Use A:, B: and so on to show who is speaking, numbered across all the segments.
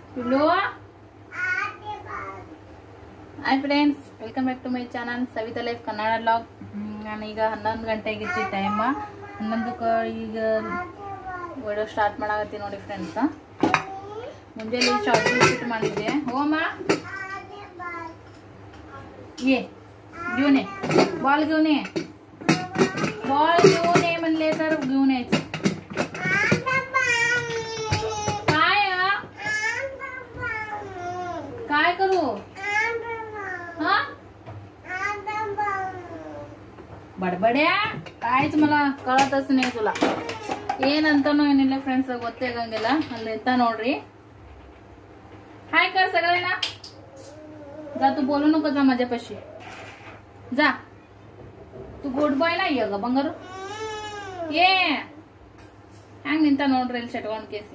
A: Pill hi friends welcome back to my channel Savita life Kannada vlog ನಾನೀಗ ಹನ್ನೊಂದು ಗಂಟೆಗೆ ಇತ್ತು ಟೈಮ ಹನ್ನೊಂದಕ್ಕೆ ಈಗ ವಿಡಿಯೋ ಸ್ಟಾರ್ಟ್ ಮಾಡಾಕತ್ತೀನಿ ನೋಡಿ ಫ್ರೆಂಡ್ಸ್ ಮುಂಜಾನೆ ಶಾರ್ಟ್ ಶೂಟ್ ಮಾಡಿದ್ದೆ ಹೋಮ ये घेऊन ये बॉल घेऊन ये बॉल घेऊन ये म्हणले तर घेऊन यायचं काय हा? काय करू हा ಬಡಬಡ್ಯಾ ಕಾಯ್ತು ಮಲ ಕಳತಸ್ ನೀ ತುಲ ಏನಂತಾನು ಏನಿಲ್ಲ ಫ್ರೆಂಡ್ಸ್ ಗೊತ್ತೇ ಆಗಂಗಿಲ್ಲ ಅಲ್ಲಿ ಇರ್ತಾ ನೋಡ್ರಿ हाय कर सगळ्यांना जा तू बोलू नको जा माझ्यापाशी जा तू ಗುಡ್ ಬಾಯ್ ನಾ ಈಗ ಬಂಗಾರು ಏ ಹ್ಯಾಂಗ ನಿಂತ ನೋಡ್ರಿ ಇಲ್ಲಿ ಚಟ್ಕೊಂಡ್ ಕೇಸಿ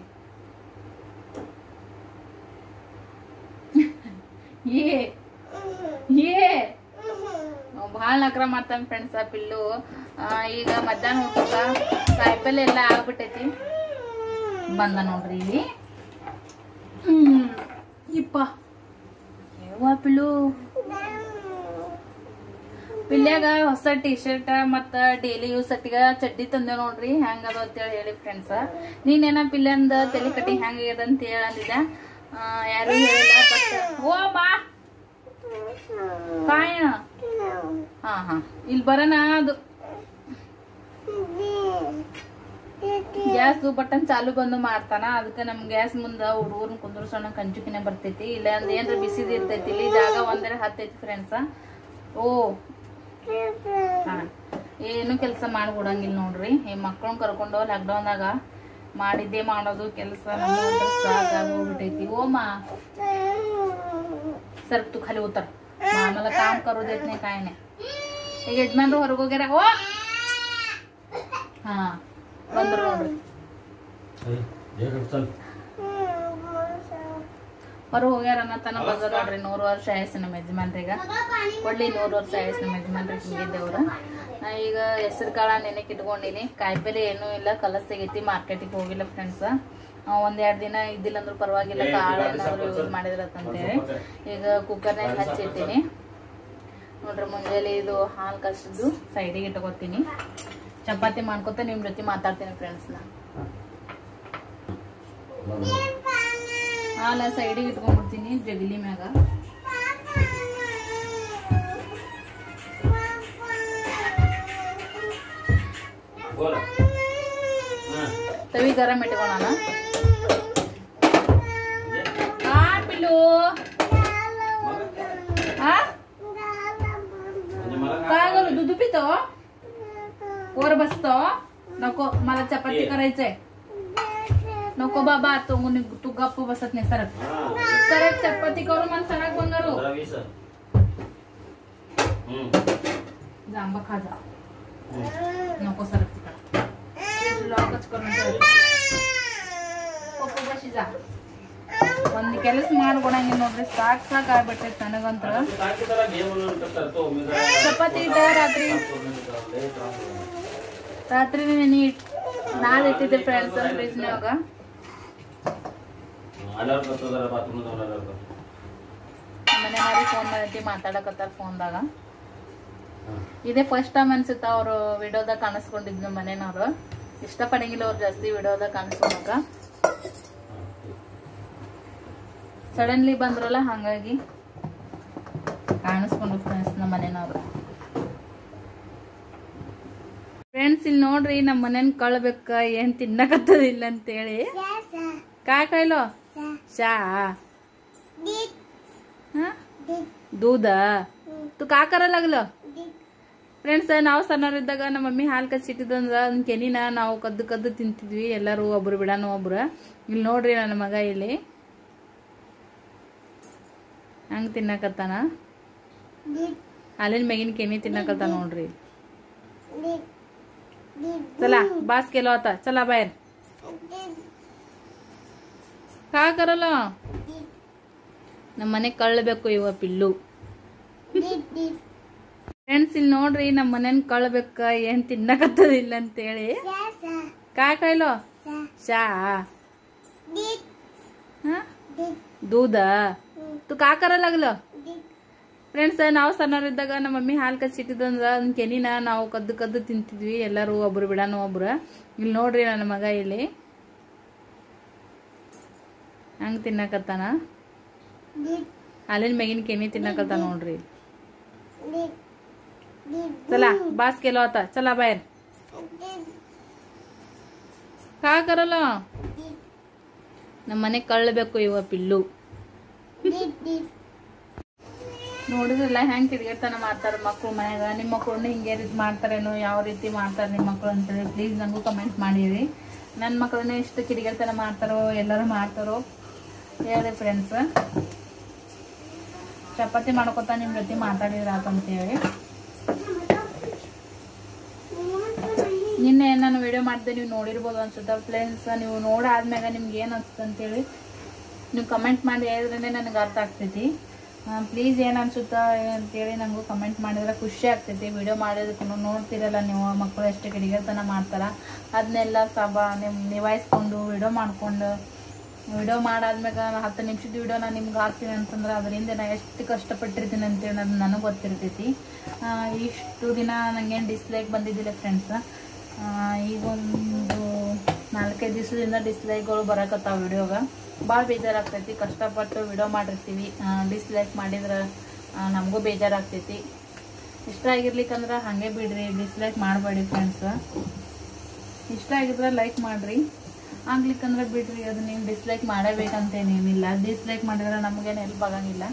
A: ಏ ಏ ಭಾಳ ನಕ್ರ ಮಾಡ್ತಾನೆ ಫ್ರೆಂಡ್ಸ್ ಆ ಪಿಲ್ಲು ಆ, ಈಗ ಮಧ್ಯಾಹ್ನ ಊಟಕ್ಕ ಕಾಯಿಪಲ್ಲೆ ಎಲ್ಲ ಆಗ್ಬಿಟ್ಟೈತಿ ಬಂದ ನೋಡ್ರಿ ಇಲ್ಲಿ ಹ್ಮ್ ಇಪ್ಪ ಯವ್ವ ಪಿಲ್ಲು ಪಿಲ್ಯಾಗ ಹೊಸ ಟಿ ಶರ್ಟ್ ಮತ್ತ ಡೈಲಿ ಯೂಸ್ ಸಟ್ಟಿಗ ಚಡ್ಡಿ ತಂದೆ ನೋಡ್ರಿ ಹೆಂಗ ಅದ ಅಂತೇಳಿ ಹೇಳಿ ಫ್ರೆಂಡ್ಸ್ ನೀನೇನ ಪಿಲ್ಯಂದ ತಲೆ ಕಟ್ಟಿ ಹೆಂಗ ಆಗ್ಯದ ಅಂತ ಹೇಳಿ ಅಂದಿದ ಆ, ಯಾರು ಹೇಳಿಲ್ಲ ಬಟ್ ಓ ಬಾ ಕಾಯ ಹಾ ಹಾ ಇಲ್ಲಿ ಬರೋಣ ಅದು ಗ್ಯಾಸ್ ಬಟನ್ ಚಾಲು ಬಂದು ಮಾಡ್ತಾನ ಅದಕ್ಕೆ ನಮ್ ಗ್ಯಾಸ್ ಮುಂದ ಹುಡುಗರ್ನ ಕುಂದ್ರಸೋಣ ಕಂಚುಕಿನ ಬರ್ತೈತಿ ಇಲ್ಲ ಅಂದ್ರೆ ಏನ್ರ ಬಿಸಿದ್ ಇರ್ತೈತಿ ಇಲ್ಲಿ ಜಾಗ ಒಂದರ ಹತ್ತೈತಿ ಫ್ರೆಂಡ್ಸ್ ಓ ಹಾ ಏನು ಕೆಲಸ ಮಾಡ್ಬಿಡಂಗಿಲ್ಲ ನೋಡ್ರಿ ಈ ಮಕ್ಕಳನ್ನ ಕರ್ಕೊಂಡು ಲಾಕ್ಡೌನ್ದಾಗ ಮಾಡಿದ್ದೇ ಮಾಡೋದು ಕೆಲಸ ಸಾಕಾಗೋಗ್ಬಿಟ್ಟೈತಿ ಓಮ ಸರ್ ತು ಖಾಲಿ ಉತ್ತರ आम्हाला काम करू देत नाही काय नाही हे ಯಜಮಾನ್ರು ಹೊರಗೆ ಹೋಗ್ಯಾರ ಓ ಹಾ ಬಂದ್ರು ನೋಡ್ರಿ ಹೊರ ಹೋಗ್ಯಾರ ಅನ್ನತನ ಬಂದ್ರ ನೋಡ್ರಿ ನೂರು ವರ್ಷ ಆಯಸ್ ನಮ್ಮ ಯಜಮಾನ್ರಿಗ ಒಳ್ಳೆ ನೂರು ವರ್ಷ ಆಯಸ್ ನಮ್ಮ ಯಜಮಾನ್ರಿಗೆ ಹಿಂಗಿದ್ದೇವ್ರ ನಾ ಈಗ ಹೆಸರು ಕಾಳ ನೆನಕ್ ಇಟ್ಕೊಂಡಿನಿ ಕಾಯಿಪಲ್ಲೆ ಏನೂ ಇಲ್ಲ ಕಲಸ್ ತೆಗೈತಿ ಮಾರ್ಕೆಟಿಗೆ ಹೋಗಿಲ್ಲ ಫ್ರೆಂಡ್ಸ್ ಒಂದ್ ಎರಡ್ ದಿನ ಇದ್ದಿಲ್ಲ ಅಂದ್ರೂ ಪರವಾಗಿಲ್ಲ ಕಾಳು ಏನಾದ್ರು ಯೂಸ್ ಮಾಡಿದ್ರತ್ತಂತೇಳಿ ಈಗ ಕುಕ್ಕರ್ನಾಗ ಹಚ್ಚಿಟ್ಟಿನಿ ನೋಡ್ರಿ ಮುಂಜಾನೆ ಇದು ಹಾಲು ಕಸಿದ್ದು ಸೈಡಿಗೆ ಇಟ್ಕೋತೀನಿ ಚಪಾತಿ ಮಾಡ್ಕೊತ ನಿಮ್ ಜೊತೆ ಮಾತಾಡ್ತೀನಿ ಫ್ರೆಂಡ್ಸ್ ನಾ ಹಾಲ ಸೈಡಿಗೆ ಇಟ್ಕೊಂಡ್ಬಿಡ್ತೀನಿ ಜಗಲಿ ಮ್ಯಾಗ ತವಿ ಗರಂ ಇಟ್ಕೊಳೋಣ ಆ ಪಿಲ್ಲು ಆ काय करू दूध पितो वर बसतो नको मला चपाती करायचंय नको बाबा तू तू गप्प बसत नाही सरक सरक चपाती करू मला सरक बंगारू जांबा खा जा नको सरक तिकडं लॉकच करून ठेव ಪಪ್ಪು ಬಸಿ ಜಾ ಒಂದ್ ಕೆಲಸ ಮಾಡ್ಕೊಡಂಗಿಲ್ಲ ನೋಡ್ರಿ ಸಾಕ್ ಸಾಕ್ ಆಗ್ಬಿಟ್ಟೈತಿ ನನಗಂತ್ರ ಚಪಾತಿ ಇಟ್ಟ ರಾತ್ರಿ ರಾತ್ರಿ ನೆನೆ ಇಟ್ ನಾಳೆ ಇಟ್ಟಿದ್ದೆ ಫ್ರೆಂಡ್ಸ್ ಫ್ರಿಜ್ನಾಗ ಮನೆಯಾರಿ ಫೋನ್ ಮಾಡೈತಿ ಮಾತಾಡಕತ್ತಾರ ಫೋನ್ದಾಗ ಇದೇ ಫಸ್ಟ್ ಟೈಮ್ ಅನ್ಸುತ್ತ ಅವರು ವಿಡಿಯೋದಾಗ ಕಾಣಿಸ್ಕೊಂಡಿದ್ನು ಮನೆನವ್ರು ಇಷ್ಟಪಡಂಗಿಲ್ಲ ಅವ್ರು ಜಾಸ್ತಿ ವಿಡಿಯೋದಾಗ ಕಾಣಿಸ್ಕೊಳಕ ಸಡನ್ಲಿ ಬಂದ್ರಲ್ಲ ಹಂಗಾಗಿ ಕಾಣಿಸ್ಕೊಂಡು ಫ್ರೆಂಡ್ಸ್ ನಮ್ಮ ಮನೆನವ್ರು ಫ್ರೆಂಡ್ಸ್ ಇಲ್ಲಿ ನೋಡ್ರಿ ನಮ್ಮ ಮನೇನ್ ಕಳ್ಬೇಕ ಏನ್ ತಿನ್ನಕತ್ತದಿಲ್ಲ ಅಂತೇಳಿ काय खायलो चहा हा? दूध तू का करायला लागलं ಫ್ರೆಂಡ್ಸ್ ನಾವು ಸಣ್ಣವರಿದ್ದಾಗ ನಮ್ಮ ಮಮ್ಮಿ ಹಾಲು ಕಚ್ಚಿಟ್ಟಿದಂದ್ರ ಅದನ್ನ ಕೆನಿನ ನಾವು ಕದ್ದು ಕದ್ದು ತಿಂತಿದ್ವಿ ಎಲ್ಲರೂ ಒಬ್ರು ಬಿಡಾನು ಒಬ್ರು ಇಲ್ಲಿ ನೋಡ್ರಿ ನನ್ನ ಮಗ ಇಲ್ಲಿ ಹಂಗ್ ತಿನ್ನಕತ್ತಾನ ಹಾಲಿನ ಮ್ಯಾಗಿನ ಕೆನಿ ತಿನ್ನಕತ್ತಾನ ನೋಡ್ರಿ चला बास केला होता चला बाहेर का करल ನಮ್ಮ ಮನೆ ಕಳ್ಬೇಕು ಇವ ಪಿಲ್ಲು ಫ್ರೆಂಡ್ಸ್ ಇಲ್ಲಿ ನೋಡ್ರಿ ನಮ್ಮ ಮನೇನ್ ಕಳ್ಬೇಕ ಏನ್ ತಿನ್ನಕತ್ತದಿಲ್ಲ ಅಂತೇಳಿ काय खायलो चहा हा दूध तू का करा लागलं ಫ್ರೆಂಡ್ಸ್ ನಾವು ಸಣ್ಣವರಿದ್ದಾಗ ನಮ್ಮ ಮಮ್ಮಿ ಹಾಲು ಕಚ್ಚಿಟ್ಟಿದಂದ್ರ ಅದನ್ನ ಕೆನಿನ ನಾವು ಕದ್ದು ಕದ್ದು ತಿಂತಿದ್ವಿ ಎಲ್ಲರೂ ಒಬ್ರು ಬಿಡಾನು ಒಬ್ರು ಇಲ್ಲಿ ನೋಡ್ರಿ ನನ್ನ ಮಗ ಇಲ್ಲಿ ಹಂಗ್ ತಿನ್ನಕತ್ತಾನ ಹಾಲಿನ ಮ್ಯಾಗಿನ ಕೆನಿ ತಿನ್ನಕತ್ತಾನ ನೋಡ್ರಿ चला बास केला होता चला बाहेर का करल ನಮ್ಮ ಮನೆ ಕಳ್ಳಬೇಕು ಇವ ಪಿಲ್ಲು ನೋಡಿದ್ರಲ್ಲ ಹೆಂಗ್ ತಿರ್ಗಾಡ್ತಾನ ಮಾಡ್ತಾರ ಮಕ್ಳು ಮನ್ಯಾಗ ನಿಮ್ಮ ಮಕ್ಳನ್ನ ಹಿಂಗೆ ರೀತಿ ಮಾಡ್ತಾರೇನೋ ಯಾವ ರೀತಿ ಮಾಡ್ತಾರೆ ನಿಮ್ಮ ಮಕ್ಳು ಅಂತೇಳಿ ಪ್ಲೀಸ್ ನನಗೂ ಕಮೆಂಟ್ ಮಾಡಿರಿ ನನ್ನ ಮಕ್ಳನ್ನ ಎಷ್ಟು ಕಿಡಿಗೇಳ್ತನ ಮಾಡ್ತಾರೋ ಎಲ್ಲರೂ ಮಾಡ್ತಾರೋ ಹೇಳಿ ಫ್ರೆಂಡ್ಸ್ ಚಪಾತಿ ಮಾಡ್ಕೊತ ನಿಮ್ಮ ಜೊತೆ ಮಾತಾಡಿದ್ರ ಆತಂತೇಳಿ ನಿನ್ನೆ ನಾನು ವಿಡಿಯೋ ಮಾಡಿದೆ ನೀವು ನೋಡಿರ್ಬೋದು ಅನ್ಸುತ್ತೆ ಫ್ರೆಂಡ್ಸ್ ನೀವು ನೋಡಾದ್ಮ್ಯಾಗ ನಿಮ್ಗೆ ಏನು ಅನ್ಸುತ್ತೆ ಅಂತೇಳಿ ನೀವು ಕಮೆಂಟ್ ಮಾಡಿ ಹೇಳಿದ್ರೆ ನನಗೆ ಅರ್ಥ ಆಗ್ತೈತಿ ಪ್ಲೀಸ್ ಏನು ಅನ್ಸುತ್ತಾ ಅಂತೇಳಿ ನನಗೂ ಕಮೆಂಟ್ ಮಾಡಿದ್ರೆ ಖುಷಿ ಆಗ್ತೈತಿ ವಿಡಿಯೋ ಮಾಡೋದಕ್ಕೂ ನೋಡ್ತಿರಲ್ಲ ನೀವು ಮಕ್ಕಳು ಎಷ್ಟು ಕಿಡಿಗೇತನ ಮಾಡ್ತಾರ ಅದನ್ನೆಲ್ಲ ಸಬ ನಿಮ್ ನಿಭಾಯಿಸ್ಕೊಂಡು ವಿಡಿಯೋ ಮಾಡ್ಕೊಂಡು ವಿಡಿಯೋ ಮಾಡಾದ್ಮ್ಯಾಗ ಹತ್ತು ನಿಮಿಷದ ವಿಡಿಯೋ ನಾನು ನಿಮ್ಗೆ ಹಾಕ್ತೀನಿ ಅಂತಂದ್ರೆ ಅದರಿಂದ ನಾ ಎಷ್ಟು ಕಷ್ಟಪಟ್ಟಿರ್ತೀನಿ ಅಂತೇಳಿ ಅದು ನನಗೆ ಗೊತ್ತಿರ್ತೈತಿ ಆ, ಇಷ್ಟು ದಿನ ನನಗೇನು ಡಿಸ್ಲೈಕ್ ಬಂದಿದ್ದಿಲ್ಲ ಫ್ರೆಂಡ್ಸ್ ಈಗ ಒಂದು ನಾಲ್ಕೈದು ದಿವಸದಿಂದ ಡಿಸ್ಲೈಕ್ಗಳು ಬರಕತ್ತಾವ ವಿಡಿಯೋಗ ಭಾಳ ಬೇಜಾರಾಗ್ತೈತಿ ಕಷ್ಟಪಟ್ಟು ವಿಡಿಯೋ ಮಾಡಿರ್ತೀವಿ ಡಿಸ್ಲೈಕ್ ಮಾಡಿದ್ರೆ ಆ, ನಮಗೂ ಬೇಜಾರಾಗ್ತೈತಿ ಇಷ್ಟ ಆಗಿರ್ಲಿಕ್ಕಂದ್ರೆ ಹಾಗೆ ಬಿಡ್ರಿ ಡಿಸ್ಲೈಕ್ ಮಾಡಬೇಡಿ ಫ್ರೆಂಡ್ಸ್ ಇಷ್ಟ ಆಗಿದ್ರೆ ಲೈಕ್ ಮಾಡ್ರಿ ಆಗ್ಲಿಕ್ಕಂದ್ರೆ ಬಿಡ್ರಿ ಅದು ನೀವು ಡಿಸ್ಲೈಕ್ ಮಾಡಬೇಕಂತೇನೇನಿಲ್ಲ ಡಿಸ್ಲೈಕ್ ಮಾಡಿದ್ರೆ ನಮಗೇನು ಹೆಲ್ಪ್ ಆಗಂಗಿಲ್ಲ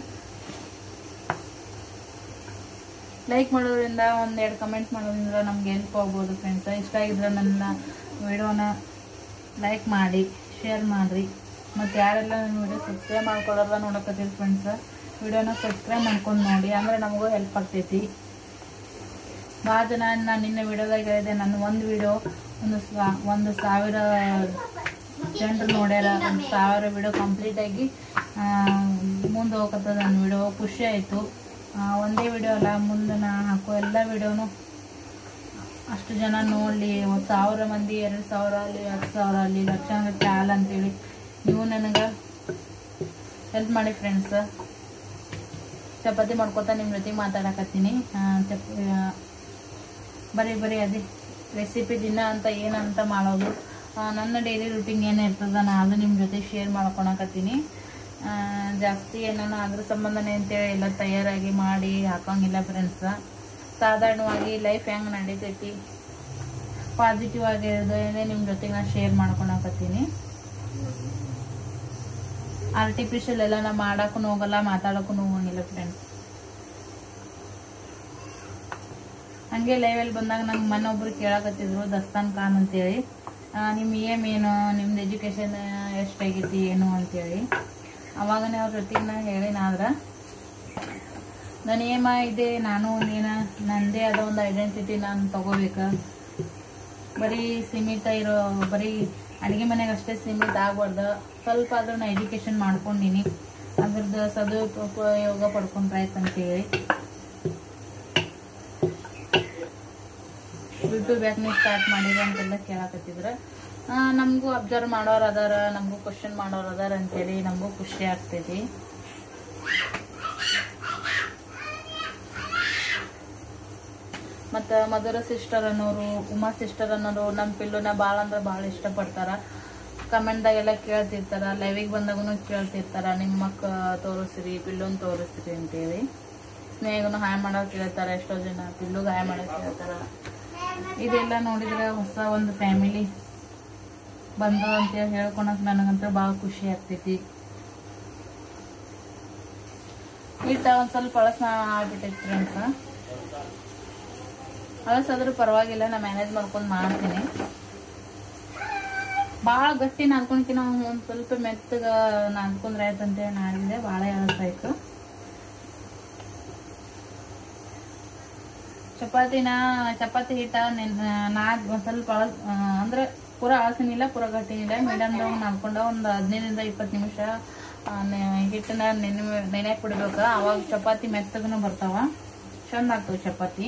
A: ಲೈಕ್ ಮಾಡೋದ್ರಿಂದ ಒಂದೆರಡು ಕಮೆಂಟ್ ಮಾಡೋದ್ರಿಂದ ನಮ್ಗೆ ಹೆಲ್ಪ್ ಆಗ್ಬೋದು ಫ್ರೆಂಡ್ಸ್ ಇಷ್ಟ ಆಗಿದ್ರೆ ನನ್ನ ವಿಡಿಯೋನ ಲೈಕ್ ಮಾಡಿ ಶೇರ್ ಮಾಡಿರಿ ಮತ್ತು ಯಾರೆಲ್ಲ ನನ್ನ ವಿಡಿಯೋ ಸಬ್ಸ್ಕ್ರೈಬ್ ಮಾಡ್ಕೊಳ್ಳೋದ ನೋಡಕತ್ತೀರಿ ಫ್ರೆಂಡ್ಸ್ ವಿಡಿಯೋನ ಸಬ್ಸ್ಕ್ರೈಬ್ ಮಾಡ್ಕೊಂಡು ನೋಡಿ ಅಂದ್ರೆ ನಮಗೂ ಹೆಲ್ಪ್ ಆಗ್ತೈತಿ ಭಾಳ ಜನ ನಾನು ನಿನ್ನೆ ವಿಡಿಯೋದಾಗ ಹೇಳಿದೆ ನನ್ನ ಒಂದು ವಿಡಿಯೋ ಒಂದು ಸಾ ಒಂದು ಸಾವಿರ ಜನರು ನೋಡ್ಯಾರ ಒಂದು ಸಾವಿರ ವಿಡಿಯೋ ಕಂಪ್ಲೀಟಾಗಿ ಮುಂದೆ ಹೋಗತ್ತದ ನನ್ನ ವಿಡಿಯೋ ಖುಷಿ ಆಯಿತು ಒಂದೇ ವಿಡಿಯೋ ಅಲ್ಲ ಮುಂದೆ ನಾ ಹಾಕೋ ಎಲ್ಲ ವಿಡಿಯೋನು ಅಷ್ಟು ಜನ ನೋಡಲಿ ಒಂದು ಸಾವಿರ ಮಂದಿ ಎರಡು ಸಾವಿರ ಅಲ್ಲಿ ಹತ್ತು ಸಾವಿರ ಅಲ್ಲಿ ಲಕ್ಷಾಂಗಟ್ಟಲೆ ಹಾಲ್ ಅಂತೇಳಿ ನೀವು ನನಗೆ ಹೆಲ್ಪ್ ಮಾಡಿ ಫ್ರೆಂಡ್ಸ್ ಚಪಾತಿ ಮಾಡ್ಕೊತಾ ನಿಮ್ಮ ಜೊತೆ ಮಾತಾಡಕತ್ತೀನಿ ಆ, ಚಪ್ ಆ, ಬರೀ ಬರೀ ಅದೇ ರೆಸಿಪಿ ದಿನ ಅಂತ ಏನಂತ ಮಾಡೋದು ಆ, ನನ್ನ ಡೈಲಿ ರೂಟೀನ್ ಏನು ಇರ್ತದ ನಾ ಅದು ನಿಮ್ಮ ಜೊತೆ ಶೇರ್ ಮಾಡ್ಕೊಳಕತ್ತೀನಿ ಆ, ಜಾಸ್ತಿ ಏನಾನ ಅದ್ರ ಸಂಬಂಧನೇ ಅಂತೇಳಿ ಎಲ್ಲ ತಯಾರಾಗಿ ಮಾಡಿ ಹಾಕೋಂಗಿಲ್ಲ ಫ್ರೆಂಡ್ಸ್ ಸಾಧಾರಣವಾಗಿ ಲೈಫ್ ಹೆಂಗೆ ನಡೀತೈತಿ ಪಾಸಿಟಿವ್ ಆಗಿರೋದೇ ನಿಮ್ಮ ಜೊತೆಗೆ ನಾನು ಶೇರ್ ಮಾಡ್ಕೊಳಕತ್ತೀನಿ ಆರ್ಟಿಫಿಷಿಯಲ್ ಎಲ್ಲ ನಾ ಮಾಡಕ್ಕೂ ಹೋಗಲ್ಲ ಮಾತಾಡಕ್ಕೂ ಹೋಗಂಗಿಲ್ಲ ಫ್ರೆಂಡ್ಸ್ ಹಂಗೆ ಲೈವಲ್ಲಿ ಬಂದಾಗ ನಂಗೆ ಮೊನ್ನೆ ಒಬ್ರು ಕೇಳಕತ್ತಿದ್ರು ದಸ್ತಾನ್ ಖಾನ್ ಅಂತೇಳಿ ಆ, ನಿಮ್ಮ ಏಮ್ ಏನು ನಿಮ್ದು ಎಜುಕೇಶನ್ ಎಷ್ಟಾಗೈತಿ ಏನು ಅಂತೇಳಿ ಅವಾಗನೇ ಅವ್ರ ಜೊತೆಗೆ ನಾ ಹೇಳಿನಾದ್ರೆ ನನ್ನ ಏಮ ಇದೆ ನಾನು ಒಂದೇನ ನನ್ನದೇ ಆದ ಒಂದು ಐಡೆಂಟಿಟಿ ನಾನು ತಗೋಬೇಕು ಬರೀ ಸೀಮಿತ ಇರೋ ಬರೀ ಅಡುಗೆ ಮನೆಗೆ ಅಷ್ಟೇ ಸೀಮಿತ ಆಗ್ಬಾರ್ದು ಸ್ವಲ್ಪ ಆದ್ರೂ ನಾ ಎಜುಕೇಶನ್ ಮಾಡ್ಕೊಂಡಿನಿ ಅದ್ರದ್ದು ಸದುಪಯೋಗ ಪಡ್ಕೊಂಡ್ರಾಯ್ತು ಅಂತೇಳಿ ಯೂಟ್ಯೂಬ್ ಯಾಕೆ ನೀವು ಸ್ಟಾರ್ಟ್ ಮಾಡಿರಿ ಅಂತೆಲ್ಲ ಕೇಳಕತ್ತಿದ್ರ ನಮಗೂ ಅಬ್ಸರ್ವ್ ಮಾಡೋರು ಅದಾರ ನಮಗೂ ಕ್ವಶನ್ ಮಾಡೋರು ಅದಾರ ಅಂತೇಳಿ ನಮಗೂ ಖುಷಿ ಆಗ್ತೈತಿ ಮತ್ತು ಮಧುರ ಸಿಸ್ಟರ್ ಅನ್ನೋರು ಉಮಾ ಸಿಸ್ಟರ್ ಅನ್ನೋರು ನಮ್ಮ ಪಿಲ್ಲುನ ಭಾಳ ಅಂದ್ರೆ ಭಾಳ ಇಷ್ಟಪಡ್ತಾರ ಕಮೆಂಟ್ದಾಗೆಲ್ಲ ಕೇಳ್ತಿರ್ತಾರ ಲೈವಿಗೆ ಬಂದಾಗೂ ಕೇಳ್ತಿರ್ತಾರ ನಿಮ್ಮ ಮಕ್ಕ ತೋರಿಸ್ರಿ ಪಿಲ್ಲುನ್ ತೋರಿಸ್ರಿ ಅಂತೇಳಿ ಸ್ನೇಹಗೂ ಹಾಯ್ ಮಾಡೋರು ಕೇಳ್ತಾರೆ ಎಷ್ಟೋ ಜನ ಪಿಲ್ಲುಗೆ ಹಾಯ್ ಮಾಡೋಕೆ ಕೇಳ್ತಾರ ಇದೆಲ್ಲ ನೋಡಿದ್ರೆ ಹೊಸ ಒಂದು ಫ್ಯಾಮಿಲಿ ಬಂದು ಅಂತೇಳಿ ಹೇಳ್ಕೊಳಕ್ ನನಗಂತೂ ಭಾಳ ಖುಷಿ ಆಗ್ತೈತಿ ಹಿಟ್ಟ ಒಂದು ಸ್ವಲ್ಪ ಅಳಸ ಆಗ್ಬಿಟ್ಟೈತಿ ಫ್ರೆಂಡ್ಸ್ ಅಳಸಾದ್ರೂ ಪರವಾಗಿಲ್ಲ ನಾ ಮ್ಯಾನೇಜ್ ಮಾಡ್ಕೊಂಡು ಮಾಡ್ತೀನಿ ಭಾಳ ಗಟ್ಟಿ ನಾದ್ಕೊಂಡ್ಕಿನ ಒಂದು ಸ್ವಲ್ಪ ಮೆತ್ತಗ ನಾದ್ಕೊಂಡ್ರೆ ಆಯ್ತಂತೇಳಿ ನಾಡಿದೆ ಭಾಳ ಅಳಸಾಯ್ತು ಚಪಾತಿನ ಚಪಾತಿ ಹಿಟ್ಟ ನೆನ್ ನಾದ್ ಒಂದ್ ಸ್ವಲ್ಪ ಅಳ ಅಂದ್ರೆ ಪೂರ ಅಳಸನಿಲ್ಲ ಪೂರ ಗಟ್ಟಿನಿಲ್ಲ ಮೀಡಿಯಮ್ದಾಗ ನಾದ್ಕೊಂಡ ಒಂದು ಹದಿನೈದರಿಂದ ಇಪ್ಪತ್ತು ನಿಮಿಷ ಆ, ನೆ- ಹಿಟ್ಟನ್ನ ನೆನೆ ನೆನೆಯಕ್ ಬಿಡ್ಬೇಕು ಅವಾಗ ಚಪಾತಿ ಮೆತ್ತಗನು ಬರ್ತಾವ ಚಂದ ಆಗ್ತವ ಚಪಾತಿ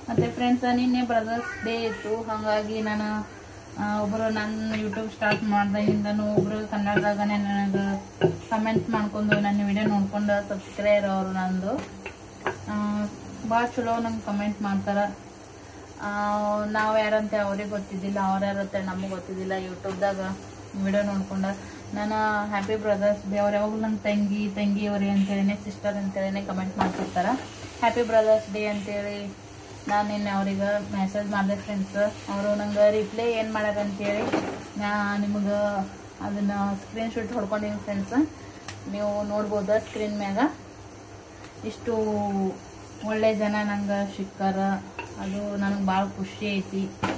A: ಮತ್ತು ಫ್ರೆಂಡ್ಸ್ ನಿನ್ನೆ ಬ್ರದರ್ಸ್ ಡೇ ಇತ್ತು ಹಾಗಾಗಿ ನಾನು ಆ, ಒಬ್ಬರು ನನ್ನ ಯೂಟ್ಯೂಬ್ ಸ್ಟಾರ್ಟ್ ಮಾಡ್ದಾಗಿಂದನೂ ಒಬ್ಬರು ಕನ್ನಡದಾಗನೇ ನನಗೆ ಕಮೆಂಟ್ಸ್ ಮಾಡ್ಕೊಂಡು ನನ್ನ ವಿಡಿಯೋ ನೋಡ್ಕೊಂಡು ಸಬ್ಸ್ಕ್ರೈಬರ್ ಅವರು ನಂದು ಭಾಳ ಚಲೋ ನಂಗೆ ಕಮೆಂಟ್ ಮಾಡ್ತಾರೆ ನಾವು ಯಾರಂತೆ ಅವ್ರಿಗೆ ಗೊತ್ತಿದ್ದಿಲ್ಲ ಅವ್ರು ಯಾರಂತೆ ನಮಗೆ ಗೊತ್ತಿದ್ದಿಲ್ಲ ಯೂಟ್ಯೂಬ್ದಾಗ ವಿಡಿಯೋ ನೋಡ್ಕೊಂಡು ನಾನು ಹ್ಯಾಪಿ ಬ್ರದರ್ಸ್ ಡೇ ಅವ್ರು ಯಾವಾಗಲೂ ನನ್ನ ತಂಗಿ ತಂಗಿ ಅವ್ರಿ ಅಂತೇಳಿನೇ ಸಿಸ್ಟರ್ ಅಂತೇಳಿನೇ ಕಮೆಂಟ್ ಮಾಡ್ತಿರ್ತಾರೆ ಹ್ಯಾಪಿ ಬ್ರದರ್ಸ್ ಡೇ ಅಂತೇಳಿ ನಾನು ನಿನ್ನೆ ಅವ್ರಿಗೆ ಮೆಸೇಜ್ ಮಾಡಿದೆ ಫ್ರೆಂಡ್ಸ್ ಅವರು ನಂಗೆ ರಿಪ್ಲೈ ಏನು ಮಾಡ್ಯಾರ ಅಂತೇಳಿ ನಾ ನಿಮಗೆ ಅದನ್ನು ಸ್ಕ್ರೀನ್ಶಾಟ್ ಹೊಡ್ಕೊಂಡಿನಿ ಫ್ರೆಂಡ್ಸ್ ನೀವು ನೋಡ್ಬೋದು ಸ್ಕ್ರೀನ್ ಮ್ಯಾಗ ಇಷ್ಟು ಒಳ್ಳೆ ಜನ ನಂಗೆ ಸಿಕ್ಕಾರ ಅದು ನನಗೆ ಭಾಳ ಖುಷಿ ಐತಿ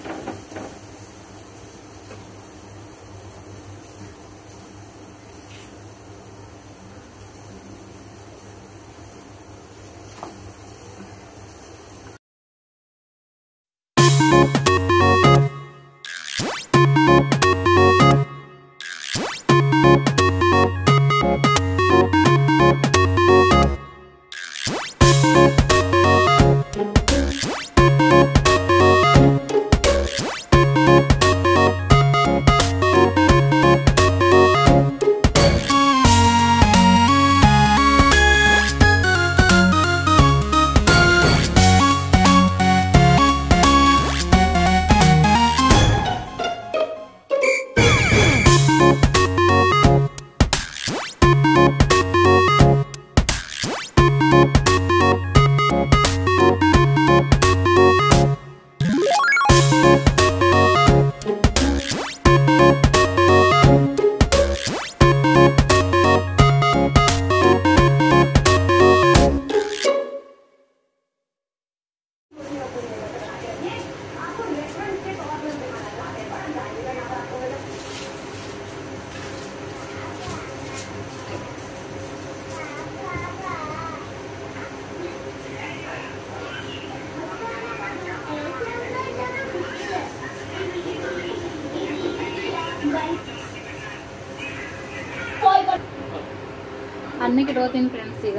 A: ಅನ್ನಕ್ಕೆ ಇಟ್ಕೋತೀನಿ ಫ್ರೆಂಡ್ಸ್ ಈಗ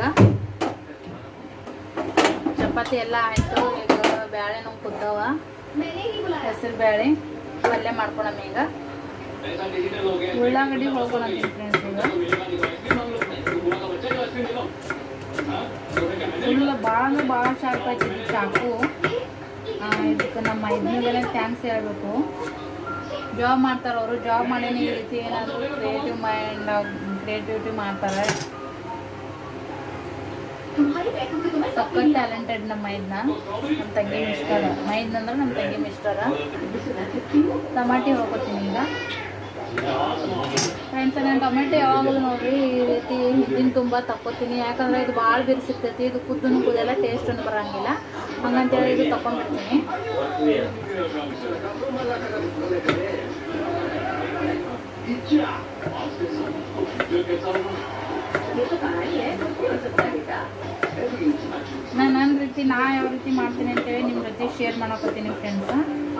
A: ಚಪಾತಿ ಎಲ್ಲ ಆಯ್ತು ಈಗ ಬ್ಯಾಳೆ ನಾವು ಕುದ್ದಾವ ಹೆಸರು ಬ್ಯಾಳೆ ಪಲ್ಯ ಮಾಡ್ಕೊಳಮ್ಮ ಈಗ ಉಳ್ಳಾಗಡ್ಡಿ ಹೊಳ್ಕೊಳತ್ತೀನಿ ಫ್ರೆಂಡ್ಸ್ ಈಗ ಫುಲ್ ಭಾಳ ಅಂದ್ರೆ ಭಾಳ ಶಾರ್ಪ್ ಆಯ್ತಿದ್ವಿ ಚಾಕು ಆ, ಇದಕ್ಕೆ ನಮ್ಮ ಇದನ್ನೆಲ್ಲ ಥ್ಯಾಂಕ್ಸ್ ಹೇಳ್ಬೇಕು ಜಾಬ್ ಮಾಡ್ತಾರೆ ಅವರು ಜಾಬ್ ಮಾಡಿ ಈ ರೀತಿ ಏನಾದರೂ ಕ್ರಿಯೇಟಿವ್ ಮೈಂಡ್ ಕ್ರಿಯೇಟಿವಿಟಿ ಮಾಡ್ತಾರೆ ಸಖತ್ ಟ್ಯಾಲೆಂಟೆಡ್ ನಮ್ಮ ಮೈದ್ನ ನಮ್ಮ ತಂಗಿ ಮಿಸ್ಟರ ಮೈದ್ನ ಅಂದ್ರೆ ನಮ್ಮ ತಂಗಿ ಮಿಸ್ಟರ ಟಮಾಟಿ ಹೋಗ್ಕೊತೀನಿ ಈಗ ಫ್ರೆಂಡ್ಸ್ ನಾನು ಟೊಮೆಟೊ ಯಾವಾಗಲೂ ನೋಡ್ರಿ ಈ ರೀತಿ ಹಿಂದಿನ ತುಂಬ ತಕ್ಕೋತೀನಿ ಯಾಕಂದ್ರೆ ಇದು ಭಾಳ ಬಿರ್ಸಿರ್ತೈತಿ ಇದು ಕುದ್ದನು ಕುದೆಲ್ಲ ಟೇಸ್ಟನ್ನು ಬರಂಗಿಲ್ಲ ಹಂಗಂತೇಳಿ ಇದು ತಕೊಂಡ್ಬಿಡ್ತೀನಿ ನಾನು ನನ್ನ ರೀತಿ ನಾ ಯಾವ ರೀತಿ ಮಾಡ್ತೀನಿ ಅಂತೇಳಿ ನಿಮ್ಮ ಜೊತೆ ಶೇರ್ ಮಾಡಕತ್ತೀನಿ ಫ್ರೆಂಡ್ಸ್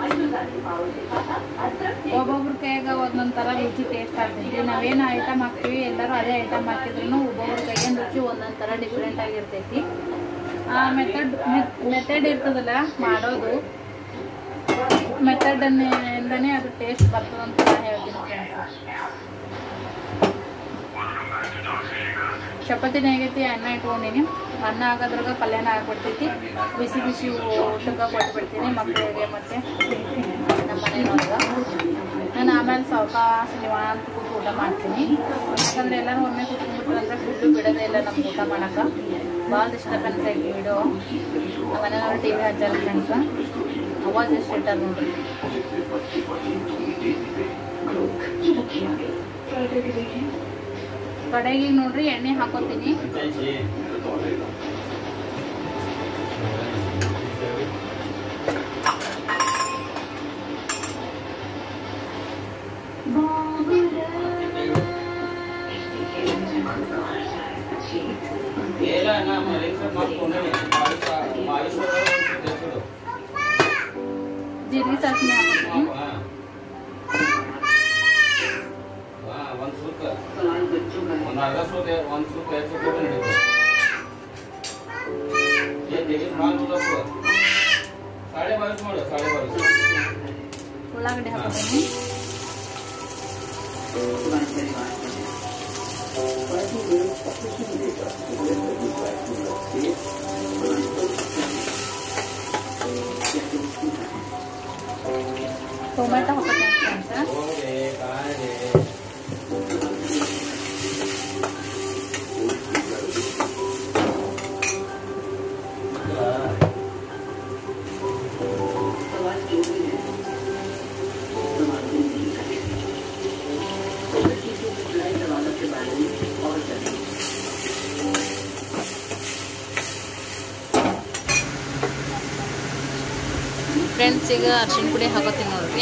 A: ಒಬ್ಬೊಬ್ರ ಕೈಯಾಗ ಒಂದೊಂದು ಥರ ರುಚಿ ಟೇಸ್ಟ್ ಆಗ್ತೈತಿ ನಾವೇನು ಐಟಮ್ ಹಾಕ್ತೀವಿ ಎಲ್ಲರೂ ಅದೇ ಐಟಮ್ ಹಾಕಿದ್ರು ಒಬ್ಬೊಬ್ರ ಕೈಯಿಂದ ರುಚಿ ಒಂದೊಂದು ಥರ ಡಿಫ್ರೆಂಟ್ ಆಗಿರ್ತೈತಿ ಆ ಮೆಥಡ್ ಮೆಥಡ್ ಇರ್ತದಲ್ಲ ಮಾಡೋದು ಮೆಥಡನ್ನಿಂದನೇ ಅದು ಟೇಸ್ಟ್ ಬರ್ತದೆ ಅಂತ ನಾನು ಹೇಳ್ತೀನಿ ಫ್ರೆಂಡ್ಸ್ ಚಪಾತಿನ ಆಗೈತಿ ಅನ್ನ ಇಟ್ಕೊಂಡಿನಿ ಅನ್ನ ಆಗೋದ್ರಾಗ ಪಲ್ಯನ ಆಗ್ಬಿಡ್ತೈತಿ ಬಿಸಿ ಬಿಸಿ ಊಟಕ್ಕೆ ಕೊಟ್ಬಿಡ್ತೀನಿ ಮಕ್ಕಳಿಗೆ ಮತ್ತು ನಮ್ಮ ಮನೆಯೊಳಗೆ ನಾನು ಆಮೇಲೆ ಸಾವಕಾಶ ನಿವಾಂತ ಕೂತು ಊಟ ಮಾಡ್ತೀನಿ ಯಾಕಂದ್ರೆ ಎಲ್ಲರೂ ಒಮ್ಮೆ ಕೂತ್ಕೊಂಡ್ಬಿಟ್ರು ಅಂದ್ರೆ ಫುಡ್ಡು ಬಿಡೋದೇ ಇಲ್ಲ ನಮ್ಗೆ ಊಟ ಮಾಡೋಕೆ ಭಾಳ ಡಿಸ್ಟರ್ಬೆನ್ಸ್ ಆಗಿ ವಿಡಿಯೋ ನಮ್ಮ ಮನೆಯವ್ರು ಟಿ ವಿ ಹಚ್ಚಾರ ಫ್ರೆಂಡ್ಸ್ ಅವಾಜ್ ಎಷ್ಟು ಇಟ್ಟಾರ ನೋಡ್ರಿ ಕಡೆಗೆ ನೋಡ್ರಿ ಎಣ್ಣೆ ಹಾಕೋತೀನಿ ಜೀರಿಗೆ ಸಾಸಿವೆ ಹಾಕೋತೀನಿ
B: ಒಂದ್ ಸುತ್ತ ಒಂದ್ ಅರ್ಧ ಸುತ್ತ ಒಂದ್ ಸುತ್ತ ಎರಡು ಸುತ್ತ ನಡೀತು ಏನ್ ಜಗಿ ಭಾಳ ನೋಡಪ್ಪ ಬಾರಿಸ್ ಮಾಡು ಸಾಡೆ ಬಾರಿಸ್
A: ಉಳ್ಳಾಗಡ್ಡಿ ಹಾಕೋತೀನಿ ಟೊಮೆಟೊ ಹಾಕೋತೀನಿ ಫ್ರೆಂಡ್ಸ್
B: ಹೋಗಿ ಕಾಯಿ
A: ಫ್ರೆಂಡ್ಸ್ ಈಗ ಅರ್ಶಿಣ ಪುಡಿ ಹಾಕೋತೀನಿ ನೋಡ್ರಿ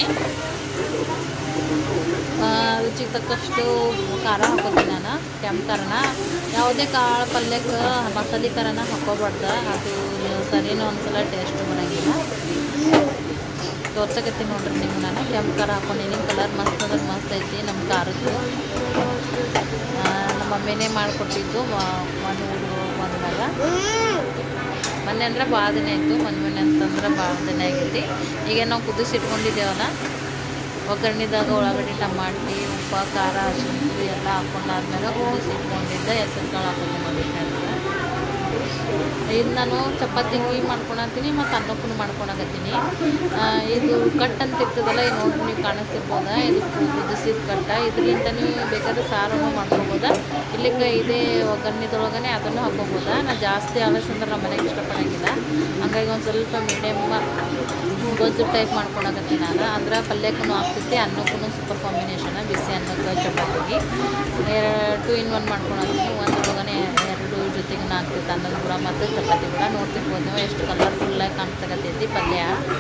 A: ಆ, ರುಚಿಗೆ ತಕ್ಕಷ್ಟು ಖಾರ ಹಾಕೋತೀನಿ ನಾನು ಕೆಂಪು ಖಾರನ ಯಾವುದೇ ಕಾಳು ಪಲ್ಯಕ್ಕೆ ಮಸಾಲೆ ಖಾರನ ಹಾಕೋಬಾರ್ದು ಅದು ಸರಿನೂ ಒಂದ್ಸಲ ಟೇಸ್ಟ್ ಬರೋಂಗಿಲ್ಲ ತೋರ್ಸಕತ್ತೀನಿ ನೋಡ್ರಿ ನಿಮ್ಗೆ ನಾನು ಕೆಂಪು ಖಾರ ಹಾಕೊಂಡಿನಿ ಕಲರ್ ಮಸ್ತ್ ಅಂದ್ರೆ ಮಸ್ತ್ ಐತಿ ನಮ್ಮ ಖಾರದ್ದು ಆ, ನಮ್ಮ ಮಮ್ಮಿನೇ ಮಾಡಿಕೊಟ್ಟಿದ್ದು ಒಂದು ಊರು ಬಂದಾಗ ಮೊನ್ನೆ ಅಂದ್ರೆ ಭಾಳ ದಿನ ಆಯಿತು ಮೊನ್ನೆ ಮೊನ್ನೆ ಅಂತಂದ್ರೆ ಭಾಳ ದಿನ ಆಗೈತಿ ಈಗ ನಾವು ಕುದಿಸಿ ಇಟ್ಕೊಂಡಿದ್ದೇವಲ್ಲ ಒಗ್ಗರಣೆದಾಗ ಉಳ್ಳಾಗಡ್ಡಿ ಟಮಾಟಿ ಉಪ್ಪು ಖಾರ ಅರಿಶಿನ ಪುಡಿ ಎಲ್ಲ ಹಾಕೊಂಡಾದ್ಮೇಲೆ ಕುದಿಸಿ ಇಟ್ಕೊಂಡಿದ್ದೆ ಹೆಸರು ಕಾಳು ಹಾಕೊಂಡು ಮಾಡಿದ್ದೆ ಇದು ನಾನು ಚಪಾತಿಗೆ ಮಾಡ್ಕೊಳತ್ತೀನಿ ಮತ್ತು ಅನ್ನಕ್ಕೂ ಮಾಡ್ಕೊಳಕತ್ತೀನಿ ಇದು ಕಟ್ ಅಂತ ಇರ್ತದಲ್ಲ ಇದು ನೋಡ್ರಿ ನೀವು ಕಾಣಿಸ್ತಿರ್ಬೋದ ಇದು ಕುದಿಸಿದ ಕಟ್ಟ ಇದರಿಂದ ನೀವು ಬೇಕಾದ್ರೆ ಸಾರನ್ನು ಮಾಡ್ಕೊಬೋದ ಇಲ್ಲಿಗೆ ಇದೇ ಒಗ್ಗರಣೆದೊಳಗನೆ ಅದನ್ನು ಹಾಕೋಬೋದ ನಾನು ಜಾಸ್ತಿ ಆಲಸ್ ಅಂದ್ರೆ ನಮ್ಮ ಮನೆಗೆ ಇಷ್ಟಪಡೋಂಗಿಲ್ಲ ಹಂಗಾಗಿ ಒಂದು ಸ್ವಲ್ಪ ಮೀಡಿಯಮ್ ಗೊಜ್ಜು ಟೈಪ್ ಮಾಡ್ಕೊಳಕತ್ತೀನಿ ನಾನು ಅಂದ್ರೆ ಪಲ್ಯಕ್ಕೂ ಆಗ್ತೈತಿ ಅನ್ನಕ್ಕೂ ಸೂಪರ್ ಕಾಂಬಿನೇಷನ್ ಬಿಸಿ ಅನ್ನಕ್ಕೆ ಚಪಾತಿಗೆ ಟು ಇನ್ ಒನ್ ಮಾಡ್ಕೊಳತ್ತೀನಿ ಒಂದ್ರೊಳಗನೆ ಎರಡು ಜೊತೆಗೆ ಆಗ್ತೈತೆ ಅನ್ನದ ಕೂಡ ಮತ್ತು ಚಪಾತಿ ಕೂಡ ನೋಡ್ತಿರ್ಬೋದು ನೀವು ಎಷ್ಟು ಕಲರ್ಫುಲ್ಲಾಗಿ ಕಾಣಿಸ್ತಕತ್ತೈತಿ ಪಲ್ಯ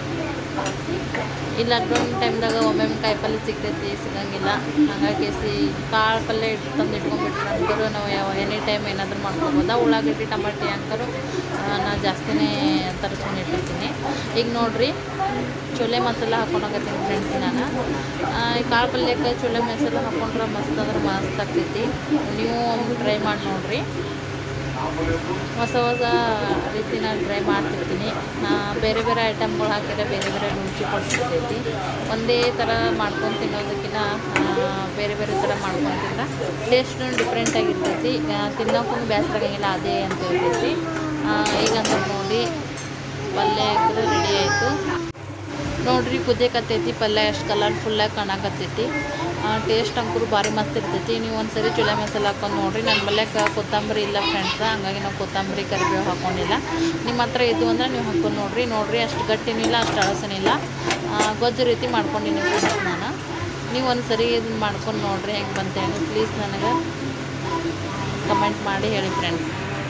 A: ಈ ಲಾಕ್ಡೌನ್ ಟೈಮ್ದಾಗ ಒಮ್ಮೊಮ್ಮೆ ಕಾಯಿ ಪಲ್ಯ ಸಿಗ್ತೈತಿ ಸಿಗಂಗಿಲ್ಲ ಹಾಗಾಗಿ ಸಿ ಕಾಳು ಪಲ್ಯ ಇಟ್ಟು ತಂದು ಇಟ್ಕೊಂಡ್ಬಿಟ್ರೆ ಅಂಕರು ನಾವು ಯಾವ ಎನಿ ಟೈಮ್ ಏನಾದರೂ ಮಾಡ್ಕೊಬೋದ ಉಳ್ಳಾಗಡ್ಡಿ ಟಮಾಟಿ ಅಂಕರು ನಾ ಜಾಸ್ತಿನೇ ತರಿಸ್ಕೊಂಡು ಇಟ್ಟಿರ್ತೀನಿ ಈಗ ನೋಡ್ರಿ ಚೊಲೆ ಮಸಾಲ ಹಾಕೊಂಡೋಗತ್ತೀನಿ ಫ್ರೆಂಡ್ಸ್ ನಾನು ಆ, ಈ ಕಾಳು ಪಲ್ಯಕ್ಕೆ ಚೊಲೆ ಮಸಾಲ ಹಾಕೊಂಡ್ರೆ ಮಸ್ತ್ ಅಂದ್ರೆ ಮಸ್ತ್ ಆಗ್ತೈತಿ ನೀವು ಟ್ರೈ ಮಾಡಿ ನೋಡ್ರಿ ಹೊಸ ಹೊಸ ರೀತಿ ನಾನು ಟ್ರೈ ಮಾಡ್ತಿರ್ತೀನಿ ನಾ ಬೇರೆ ಬೇರೆ ಐಟಮ್ಗಳು ಹಾಕಿದ್ರೆ ಬೇರೆ ಬೇರೆ ರುಚಿ ಕೊಡ್ತಿರ್ತೈತಿ ಒಂದೇ ಥರ ಮಾಡ್ಕೊಂಡು ತಿನ್ನೋದಕ್ಕಿಂತ ಆ, ಬೇರೆ ಬೇರೆ ಥರ ಮಾಡ್ಕೊಂಡು ತಿಂದ್ರೆ ಟೇಸ್ಟು ಡಿಫ್ರೆಂಟ್ ಆಗಿರ್ತೈತಿ ತಿನ್ನೋಕ್ಕೂ ಬೇಸರ ಆಗಂಗಿಲ್ಲ ಅದೇ ಅಂತ ಇರ್ತೈತಿ ಆ, ಈಗ ಅಂತ ನೋಡಿ ಪಲ್ಯ ಇದ್ರೆ ರೆಡಿ ಆಯಿತು ನೋಡ್ರಿ ಕುದಿಯಕತ್ತೈತಿ ಪಲ್ಯ ಎಷ್ಟು ಕಲರ್ಫುಲ್ಲಾಗಿ ಕಾಣಕತ್ತೈತಿ ಟೇಸ್ಟ್ ಅಂಕರು ಭಾರಿ ಮಸ್ತ್ ಇರ್ತೈತಿ ನೀವು ಒಂದ್ಸರಿ ಚುಲೆ ಮಸಾಲ ಹಾಕೊಂಡು ನೋಡ್ರಿ ನನ್ನ ಬಲ್ಯಕ್ಕೆ ಕೊತ್ತಂಬರಿ ಇಲ್ಲ ಫ್ರೆಂಡ್ಸ್ ಹಂಗಾಗಿ ನಾವು ಕೊತ್ತಂಬರಿ ಕರಿಬೇವು ಹಾಕೊಂಡಿಲ್ಲ ನಿಮ್ಮ ಹತ್ರ ಇದು ಅಂದ್ರೆ ನೀವು ಹಾಕೊಂಡು ನೋಡ್ರಿ ನೋಡ್ರಿ ಅಷ್ಟು ಗಟ್ಟಿನೂ ಇಲ್ಲ ಅಷ್ಟು ಅಳಸನಿಲ್ಲ ಗೊಜ್ಜು ರೀತಿ ಮಾಡ್ಕೊಂಡಿನಿ ಫ್ರೆಂಡ್ಸ್ ನಾನು ನೀವು ಒಂದ್ಸರಿ ಇದನ್ನ ಮಾಡ್ಕೊಂಡು ನೋಡ್ರಿ ಹೆಂಗೆ ಬಂತೇನು ಪ್ಲೀಸ್ ನನಗೆ ಕಮೆಂಟ್ ಮಾಡಿ ಹೇಳಿ ಫ್ರೆಂಡ್ಸ್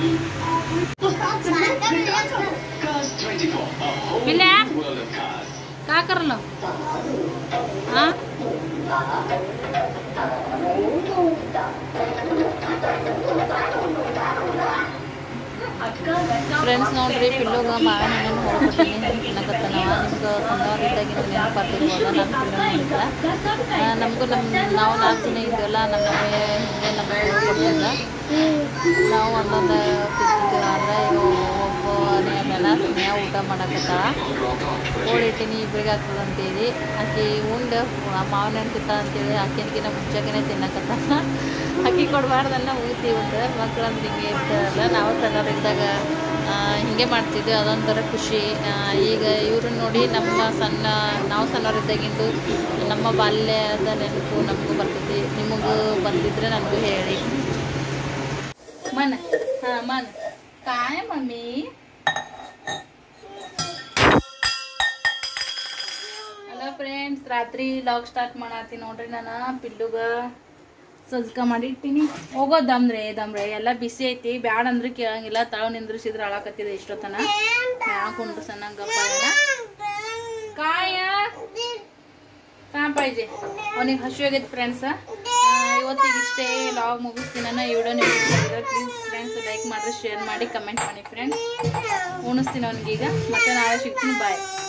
A: ಬಿಲ್ಲೆ का करलं हा ಫ್ರೆಂಡ್ಸ್ ನೋಡ್ರಿ ಪಿಲ್ಲುಗ ಮಾವಿನ ಹಣ್ಣನ್ನು ಹೋಗ್ಬಿಟ್ಟಿನಿ ತಿನ್ನಕತ್ತನವ ನಿಮ್ಗೆ ಸಣ್ಣವರಿದ್ದಾಗಿಂದ ನೆನಪಾತಿರ್ಬೋದ ನಾನು ಪಿಲ್ಲು ನೋಡಿಲ್ಲ ನಮಗೂ ನಮ್ಮ ನಾವು ನಾಲ್ಕು ಜನ ಇದ್ವಲ್ಲ ನಮ್ಮ ಮಮ್ಮಿ ಹಿಂಗೆ ನಮಗೆ ಕೊಡ್ತಿದ್ದ ನಾವು ಒಂದೊಂದು ತಿಂತಿದ್ವಿ ಆದ್ರೆ ಈಗ ಒಬ್ಬನೇ ಮೇಲೆ ಸ್ನೇಹ ಊಟ ಮಾಡಕತ್ತಾಳ ಓಡಿಟ್ಟಿನಿ ಇಬ್ರಿಗೆ ಆಗ್ತದೆ ಅಂತೇಳಿ ಆಕಿ ಉಂಡು ಮಾವಿನ ಹಣ್ಣು ತಿಂತ ಅಂತೇಳಿ ಆಕಿನ್ಕಿನ ಮುಂಚೆಗೆ ತಿನ್ನಕತ್ತಾಳ ಅಕ್ಕಿ ಕೊಡಬಾರ್ದನ್ನ ಊತಿ ಉಂಡು ಮಕ್ಳು ಅಂದ್ರೆ ಹಿಂಗೆ ಇರ್ತಾರಲ್ಲ ನಾವು ಸಣ್ಣವರಿದ್ದಾಗ ಆ, ಹಿಂಗೆ ಮಾಡ್ತಿದ್ವಿ ಅದೊಂಥರ ಖುಷಿ ಆ, ಈಗ ಇವ್ರನ್ನ ನೋಡಿ ನಮ್ಮ ಸಣ್ಣ ನಾವು ಸಣ್ಣವರಿದ್ದಾಗಿಂದು ನಮ್ಮ ಬಾಲ್ಯದ ನೆನಪು ನಮಗೂ ಬರ್ತೈತಿ ನಿಮಗೂ ಬಂದಿದ್ರೆ ನನಗೂ ಹೇಳಿ मन हा मन काय मम्मी ಹಲೋ ಫ್ರೆಂಡ್ಸ್ ರಾತ್ರಿ ಲಾಗ್ ಸ್ಟಾರ್ಟ್ ಮಾಡತ್ತೀನಿ ನೋಡ್ರಿ ನಾನು ಪಿಲ್ಲುಗ ಸಜ್ಕ ಮಾಡಿ ಇಟ್ಟಿನಿ ಹೋಗೋ ದಮ್ರೆ ದಮ್ರೆ ಎಲ್ಲ ಬಿಸಿ ಐತಿ ಬ್ಯಾಡ ಅಂದ್ರೆ ಕೇಳಂಗಿಲ್ಲ ತಾವು ನಿಂದ್ರಿಸಿದ್ರೆ ಅಳಕತ್ತಿದೆ ಇಷ್ಟೊತ್ತನ ಯಾಕೆ ಸಣ್ಣ ಗಪ್ಪ ಕಾಯ ಕಾ ಪಾಯ್ಜೆ ಅವನಿಗೆ ಹಸು ಆಗೈತೆ ಫ್ರೆಂಡ್ಸ್ ಇವತ್ತಿಗೆ ಇಷ್ಟೇ ಲಾಗ್ ಮುಗಿಸ್ತೀನಿ ನಾನು ಈ ವಿಡಿಯೋ ನಿಮಗೆ ಇಷ್ಟ ಆಗಿದ್ರೆ ಪ್ಲೀಸ್ ಫ್ರೆಂಡ್ಸ್ ಲೈಕ್ ಮಾಡಿರಿ ಶೇರ್ ಮಾಡಿ ಕಮೆಂಟ್ ಮಾಡಿ ಫ್ರೆಂಡ್ಸ್ ಉಣಿಸ್ತೀನಿ ಅವನಿಗೀಗ ಮತ್ತೆ ನಾಳೆ ಸಿಗ್ತೀನಿ ಬಾಯ್